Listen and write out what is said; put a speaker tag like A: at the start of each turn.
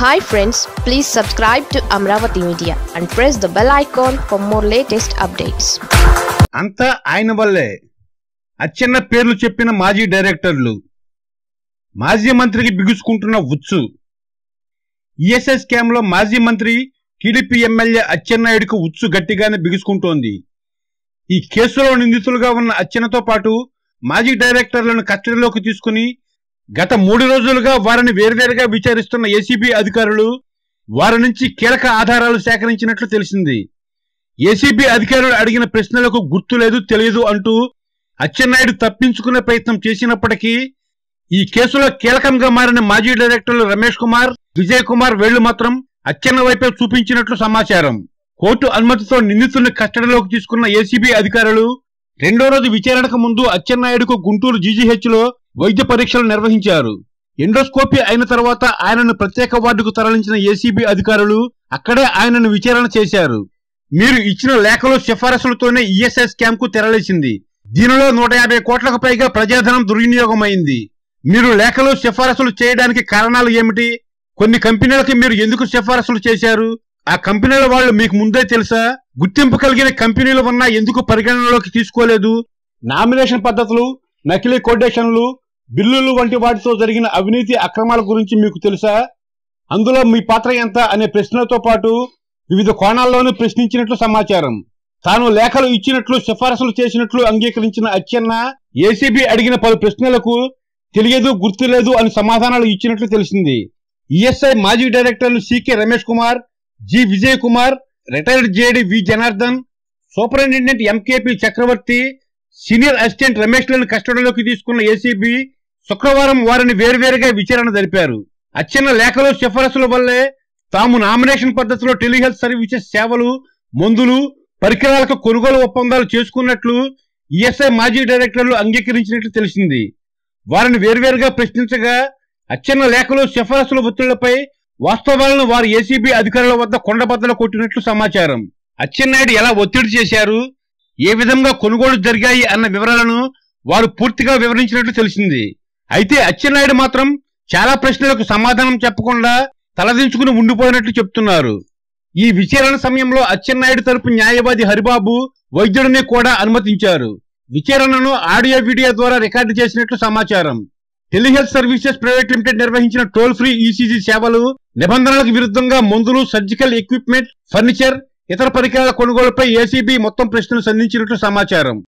A: hi friends please subscribe to Amaravati media and press the bell icon for more latest updates
B: అంతా ఆయన వల్లే అచ్చెన్న పేర్లు చెప్పిన మాజీ డైరెక్టర్లు మాజీ మంత్రికి బిగుసుకుంటున్న ఉచ్చు ఈఎస్ఐ స్కామ్ లో మాజీ మంత్రి టీడీపీ ఎమ్మెల్యే అచ్చెన్నాయుడుకు ఉచ్చు గట్టిగానే బిగుసుకుంటోంది ఈ కేసులో నిందితులుగా ఉన్న అచ్చెన్నతో పాటు మాజీ డైరెక్టర్లను కస్టడీలోకి తీసుకుని గత మూడు రోజులుగా వారిని వేర్వేరుగా విచారిస్తున్న ఏసీబీ అధికారులు వారి నుంచి కీలక ఆధారాలు సేకరించినట్లు తెలిసింది ఏసీబీ అధికారులు అడిగిన ప్రశ్నలకు గుర్తు లేదు తెలియదు అంటూ అచ్చెన్నాయుడు తప్పించుకునే ప్రయత్నం చేసినప్పటికీ ఈ కేసులో కీలకంగా మారిన మాజీ డైరెక్టర్లు రమేష్ కుమార్ విజయ్ కుమార్ వేళ్లు మాత్రం అచ్చెన్న వైపే చూపించినట్లు సమాచారం కోర్టు అనుమతితో నిందితుల్ని కస్టడీలోకి తీసుకున్న ఏసీబీ అధికారులు రెండో రోజు విచారణకు ముందు అచ్చెన్నాయుడుకు గుంటూరు జీజీహెచ్ లో వైద్య పరీక్షలు నిర్వహించారు ఎండోస్కోపీ అయిన తర్వాత ఆయనను ప్రత్యేక వార్డుకు తరలించిన ఏసీబీ అధికారులు అక్కడే ఆయనను విచారణ చేశారు మీరు ఇచ్చిన లేఖలో సిఫారసులతోనే ఈఎస్ఐ స్కామ్ కు తెరలేసింది దీనిలో నూట యాభై కోట్లకు పైగా ప్రజాధనం దుర్వినియోగమైంది మీరు లేఖలో సిఫారసులు చేయడానికి కారణాలు ఏమిటి కొన్ని కంపెనీలకి మీరు ఎందుకు సిఫారసులు చేశారు ఆ కంపెనీల వాళ్ళు మీకు ముందే తెలుసా గుర్తింపు కలిగిన కంపెనీలు ఉన్నా ఎందుకు పరిగణనలోకి తీసుకోలేదు నామినేషన్ పద్ధతులు నకిలీ కొటేషన్లు బిల్లులు వంటి వాటితో జరిగిన అవినీతి అక్రమాల గురించి మీకు తెలుసా అందులో మీ పాత్ర ఎంత అనే ప్రశ్నలతో పాటు వివిధ కోణాల్లోనూ ప్రశ్నించినట్లు సమాచారం తాను లేఖలు ఇచ్చినట్లు సిఫారసులు చేసినట్లు అంగీకరించిన అచ్చెన్న ఏసీబీ అడిగిన పలు ప్రశ్నలకు తెలియదు గుర్తులేదు అని సమాధానాలు ఇచ్చినట్లు తెలిసింది ఈఎస్ఐ మాజీ డైరెక్టర్లు CK Ramesh Kumar G Vijay Kumar retired JD V Janardhan superintendent MKP Chakravarthi senior assistant Ramesh లను కస్టడీలోకి తీసుకున్న ఏసీబీ శుక్రవారం వారిని వేర్వేరుగా విచారణ జరిపారు అచ్చెన్న లేఖలో సిఫారసుల వల్లే తాము నామినేషన్ పద్ధతిలో టెలిహెల్త్ సర్వీసెస్ సేవలు మందులు పరికరాలకు కొనుగోలు ఒప్పందాలు చేసుకున్నట్లు ఈఎస్ఐ మాజీ డైరెక్టర్లు అంగీకరించినట్లు తెలిసింది వారిని వేర్వేరుగా ప్రశ్నించగా అచ్చెన్న లేఖలో సిఫారసుల ఒత్తిళ్లపై వాస్తవాలను వారు ఏసీబీ అధికారుల వద్ద కొండబద్దలు కొట్టినట్లు సమాచారం అచ్చెన్నాయుడు ఎలా ఒత్తిడి చేశారు ఏ విధంగా కొనుగోలు జరిగాయి అన్న వివరాలను వారు పూర్తిగా వివరించినట్లు తెలిసింది అయితే అచ్చెన్నాయుడు మాత్రం చాలా ప్రశ్నలకు సమాధానం చెప్పకుండా తలదించుకుని ఉండిపోయినట్లు చెప్తున్నారు ఈ విచారణ సమయంలో అచ్చెన్నాయుడు తరపు న్యాయవాది హరిబాబు వైద్యుడిని కూడా అనుమతించారు విచారణను ఆడియో వీడియో ద్వారా రికార్డు చేసినట్లు సమాచారం టెలిహెల్త్ సర్వీసెస్ ప్రైవేట్ లిమిటెడ్ నిర్వహించిన టోల్ ఫ్రీ ఈసీజీ సేవలు నిబంధనలకు విరుద్ధంగా మందులు సర్జికల్ ఎక్విప్మెంట్ ఫర్నిచర్ ఇతర పరికరాల కొనుగోలుపై ఏసీబీ మొత్తం ప్రశ్నలు సంధించినట్లు సమాచారం